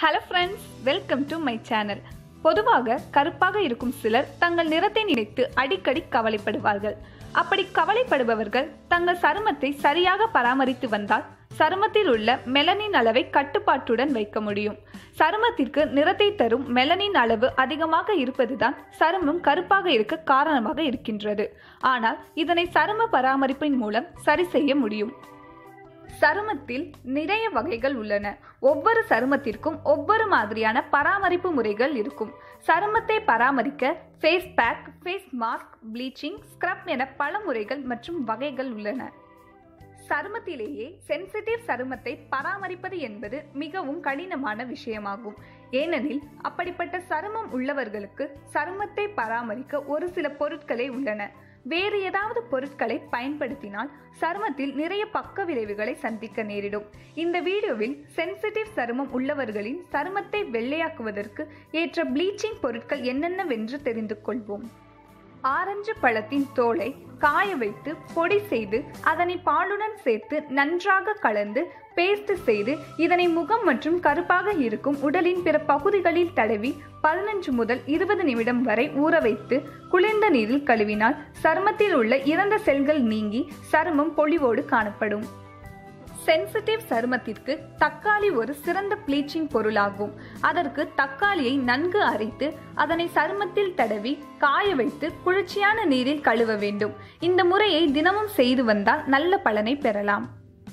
hello friends welcome to my channel பொதுவாக கருப்பாக இருக்கும் சிலர் தங்கள் நிறத்தை நினைத்து அடிக்கடி கவலைப்படுவார்கள் அப்படி கவலைப்படுபவர்கள் தங்கள் சருமத்தை சரியாக பராமரித்து வந்தால் சருமத்தில் உள்ள மெலனின் அளவை கட்டுப்பாட்டுடன் வைக்க முடியும் சருமத்திற்கு நிறத்தை தரும் மெலனின் அளவு அதிகமாக இருப்பதுதான் சருமம் கருப்பாக இருக்க காரணமாக இருக்கின்றது ஆனால் இதனை சரும பராமரிப்பின் மூலம் சரி செய்ய முடியும் சருமத்தில் நிறைய வகைகள் உள்ளன ஒவ்வொரு சருமத்திற்கும் ஒவ்வொரு மாதிரியான பராமரிப்பு முறைகள் இருக்கும் சருமத்தை பராமரிக்க face pack face mask bleaching scrub என பல முறைகள் மற்றும் வகைகள் உள்ளன சருமத்திலேயே சென்சிட்டிவ் சருமத்தை பராமரிப்பது என்பது மிகவும் கடினமான விஷயமாகும் ஏனெனில் அப்படிப்பட்ட சருமம் உள்ளவர்களுக்கு சருமத்தை பராமரிக்க ஒரு சில பொருட்களே உள்ளன வேறு ஏதாவது பொருட்களை பயன்படுத்தினால் சருமத்தில் நிறைய பக்க விளைவுகளை சந்திக்க நேரிடும் இந்த வீடியோவில் சென்சிட்டிவ் சருமம் உள்ளவர்களின் சருமத்தை வெள்ளையாக்குவதற்கு ஏற்ற ப்ளீச்சிங் பொருட்கள் என்னென்னவென்று தெரிந்து கொள்வோம் ஆரஞ்சு பழத்தின் தோலை காய வைத்து பொடி செய்து அதனை பாலுடன் சேர்த்து நன்றாக கலந்து பேஸ்ட் செய்து இதனை முகம் மற்றும் கருப்பாக இருக்கும் உடலின் பிற பகுதிகளில் தடவி பதினஞ்சு முதல் இருபது நிமிடம் வரை ஊற வைத்து குளிர்ந்த நீரில் கழுவினால் சருமத்தில் உள்ள இறந்த செல்கள் நீங்கி சருமம் பொலிவோடு காணப்படும் சென்சிட்டிவ் சருமத்திற்கு தக்காளி ஒரு சிறந்த ப்ளீச்சிங் பொருளாகும் அதற்கு தக்காளியை நன்கு அரைத்து அதனை சருமத்தில் தடவி காய வைத்து குளிர்ச்சியான நீரில் கழுவ வேண்டும் இந்த முறையை தினமும் செய்து வந்தால் நல்ல பலனை பெறலாம்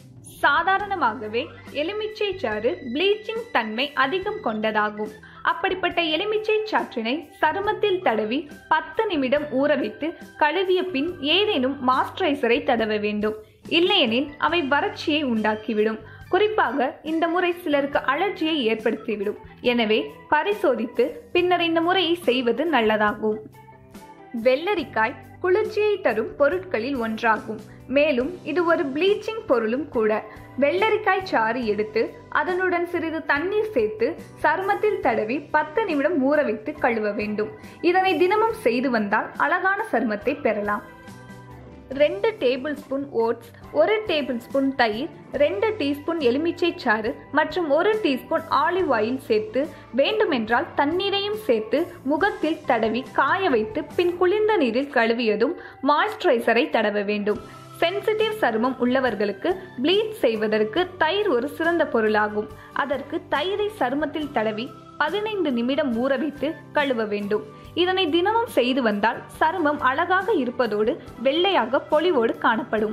சாதாரணமாகவே எலுமிச்சை சாறு ப்ளீச்சிங் தன்மை அதிகம் கொண்டதாகும் அப்படிப்பட்ட எலுமிச்சை சாற்றினை சருமத்தில் தடவி பத்து நிமிடம் ஊற வைத்து கழுவிய பின் ஏதேனும் மாய்ஸ்சரைசரை தடவ வேண்டும் இல்லையெனில் அவை வறட்சியை உண்டாக்கிவிடும் குறிப்பாக இந்த முறை சிலருக்கு அலர்ஜியை ஏற்படுத்திவிடும் எனவே பரிசோதித்து பின்னர் இந்த முறையை செய்வது நல்லதாகும் வெள்ளரிக்காய் குளிர்ச்சியை தரும் பொருட்களில் ஒன்றாகும் மேலும் இது ஒரு ப்ளீச்சிங் பொருளும் கூட வெள்ளரிக்காய் சாறு எடுத்து அதனுடன் சிறிது தண்ணீர் சேர்த்து சருமத்தில் தடவி பத்து நிமிடம் ஊற வைத்து கழுவ வேண்டும் இதனை தினமும் செய்து வந்தால் அழகான சருமத்தை பெறலாம் ரெண்டு டேபிள் ஸ்பூன் ஓட்ஸ் ஒரு டேபிள் ஸ்பூன் தயிர் ரெண்டு டீஸ்பூன் எலுமிச்சை சாறு மற்றும் ஒரு டீஸ்பூன் ஆலிவ் ஆயில் சேர்த்து வேண்டுமென்றால் தண்ணீரையும் சேர்த்து முகத்தில் தடவி காய வைத்து பின் குளிர்ந்த நீரில் கழுவியதும் மாய்ஸ்சரைசரை தடவ வேண்டும் சென்சிட்டிவ் சருமம் உள்ளவர்களுக்கு ப்ளீச் செய்வதற்கு தயிர் ஒரு சிறந்த பொருளாகும் அதற்கு தயிரை சருமத்தில் தடவி பதினைந்து நிமிடம் ஊற வைத்து கழுவ வேண்டும் இதனை தினமும் செய்து வந்தால் சருமம் அழகாக இருப்பதோடு வெள்ளையாக பொலிவோடு காணப்படும்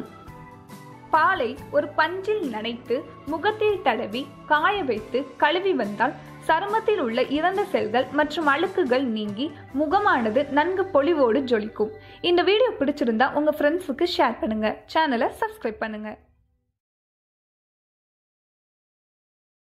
பாலை ஒரு பஞ்சில் நனைத்து முகத்தில் தடவி காய வைத்து கழுவி வந்தால் சருமத்தில் உள்ள இறந்த செல்கள் மற்றும் அழுக்குகள் நீங்கி முகமானது நன்கு பொலிவோடு ஜொலிக்கும் இந்த வீடியோ பிடிச்சிருந்தா உங்க ஃப்ரெண்ட்ஸுக்கு ஷேர் பண்ணுங்க சேனலை சப்ஸ்கிரைப் பண்ணுங்க